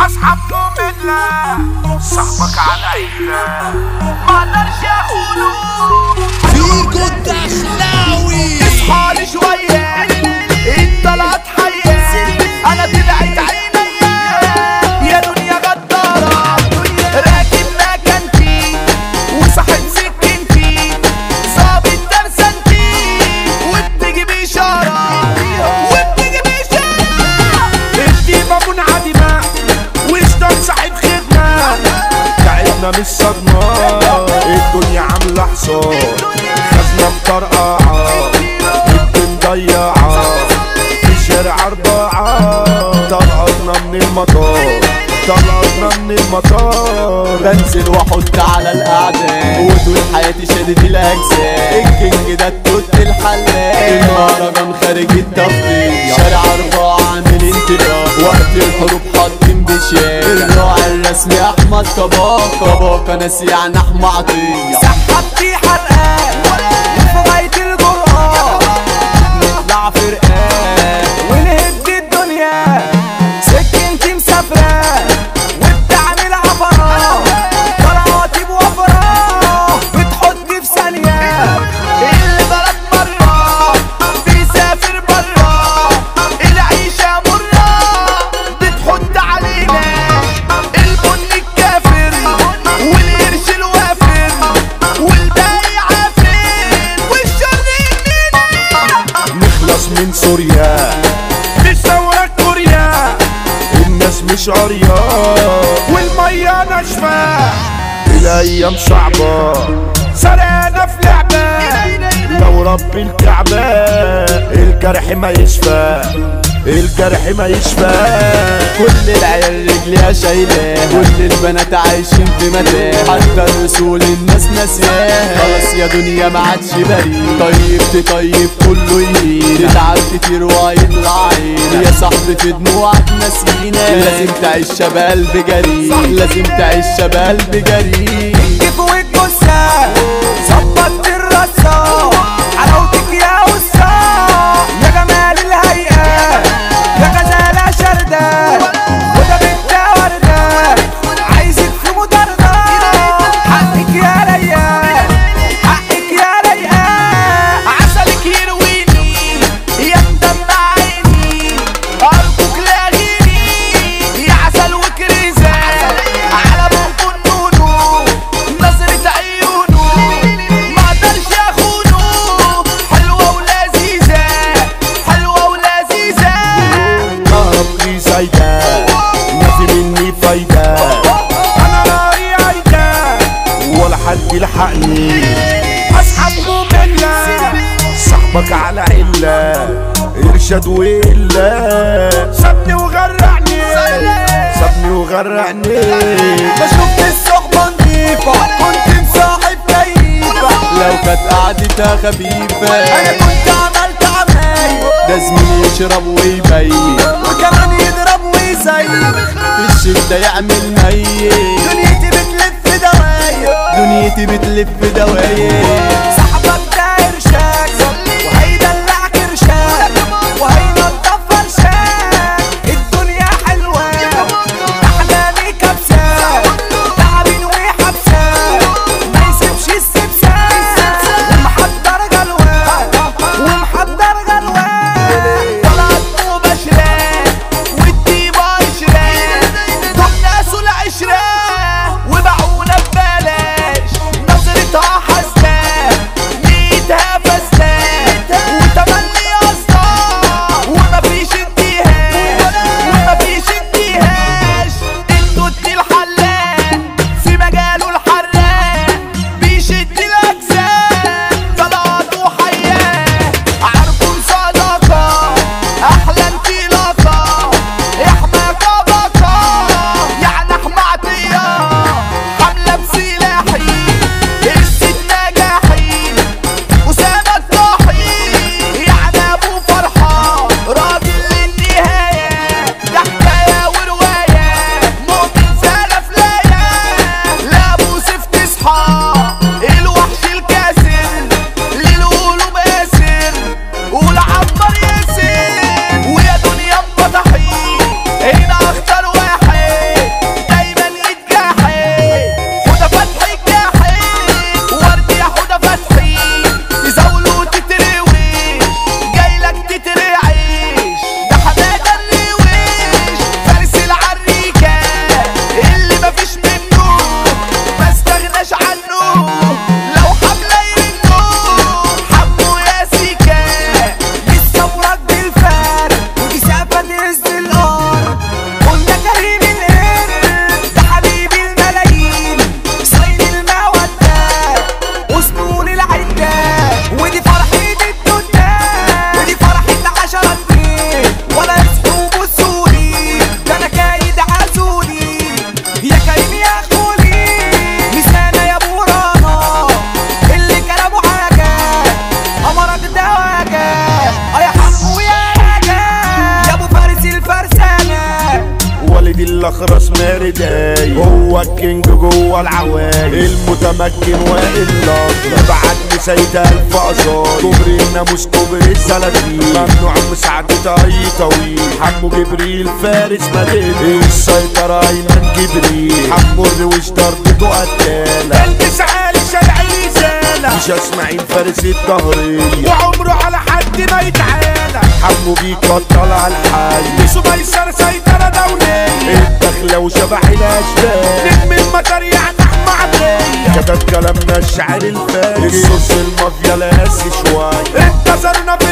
اصحاب مؤمنة صاحبك على عيلة ما اقدرش اخونه فيكو الدخلاوي اصحالي شوية انت لا تحيا انا طلعت عينيا يا دنيا غدارة راكب مكانتي وصاحب سكنتي ظابط ترسنتي وبتجي بإشارة وبتجي بإشارة الديمة منعدمة وجدان صاحب خدمة تعبنا من الصدمة الدنيا عاملة حصار خزنة مطرقعة بنت مضيعة في شارع أربعة طلعتنا من المطار طلعتنا من المطار بنزل واحط على الاعداء وطول حياتي شادد الاجزاء الكينج ده التوت الحلاق المهرجان خارج التفضيل شارع اربعة عامل انتباه وقت الحروب حاطين بشياكة الراعي الرسمي احمد كباكا كباكا ناس يعني احمى عطية سحبتي حلقات وفي غاية الجرأة نطلع فرقات ونهد الدنيا سكنتي مسافرة وبتعمل عفرة طلعاتي بوفرة بتحطي في ثانية اللي بلد مرة بيسافر برا العيشة مرة بتحط علينا البن الكافر والقرش الوافر والباقي عافر والشر مننا نخلص من سوريا مش ثورة كوريا الناس مش عريا والمية ناشفة الأيام صعبة سرقنا في لعبة لو رب الكعبة الجرح ما يشفى الجرح ما يشفى كل العيال رجليها شايلاه كل البنات عايشين في متاه حتى الرسول الناس ناسياه خلاص يا دنيا ما عادش بريء طيب تطيب كله يهين تتعب كتير وهيطلع عين يا صاحبتي دموعك نسينا لازم تعيش بقلب جريء لازم تعيش بقلب جريء كيف والجثة ظبطت الرصة حلاوتك يا وسا يا جمال الهيئة يا غزالة شردة وده بنت وردة عايزك في مطاردة حقك يا ريان حقك يا ريان عسلك يرويني يا مدمع عيني أرجوك لاغيني يا عسل وكريزة على بوق النونو نظرة عيونه ما اقدرش اخونه حلوة ولذيذة حلوة ولذيذة كهرب لي زايدة ما في مني فايدة انا رايي عايدة ولا حد يلحقني اصحابكم بالله صاحبك على علة ارشاد وإلا سابني وغرقني سابني وغرقني ما شفت الصحبة نضيفة كنت مصاحب كيفة لو كانت قعدتها خفيفة أنا كنت عملت عمايل ده زميلي يشرب ويبين وكمان يضرب ويزين في الشدة يعمل ميت دنيتي بتلف دواير دنيتي بتلف دواير صاحبك ده ارشاك وهيدلع كرشاك وهينضف فرشاك الدنيا حلوة احلامي كبسة تعبين وحبسة ما يسيبش السبسة ومحضر جلوة ومحضر جلوة طلعت مباشرة والديبة عشرة دول ناس العشرة وباعونا ببلاش نظرتها حسنة نص الارض قلنا كريم القرد ده حبيب الملايين صين المودة وسنون العدة ودي فرحة الدنيا ودي فرحة عشرة اتنين ولا اسمه بصولي ده انا كايد عزولي يا كريم يا خولي لسانة يا ابو رانا اللي كلامه حاجة امرك ده واجه اه يا حمو يا راجع يا ابو فارس الفرسانة والد الاخرس مارداي هو الكينج جوه العوايد المتمكن والا بعت سيد الف قصايد كوبري الناموس كوبري السلاطين ممنوع مساعدة اي طويل حمو جبريل فارس مدينة السيطرة ايمن جبريل حمو الروش ضربته قتالة البس عالي شارعي زالة مش اسماعيل فارس الظهرية وعمره على حد ما يتعالى حمو بيقتل على الحي بيسو ميسر سيطرة دولية الدخلة وشبح الاشبال نجم المطر يعني احمى عبرية كتب كلامنا الشعر الفاجر الصوص المافيا لاسي شوية انتصرنا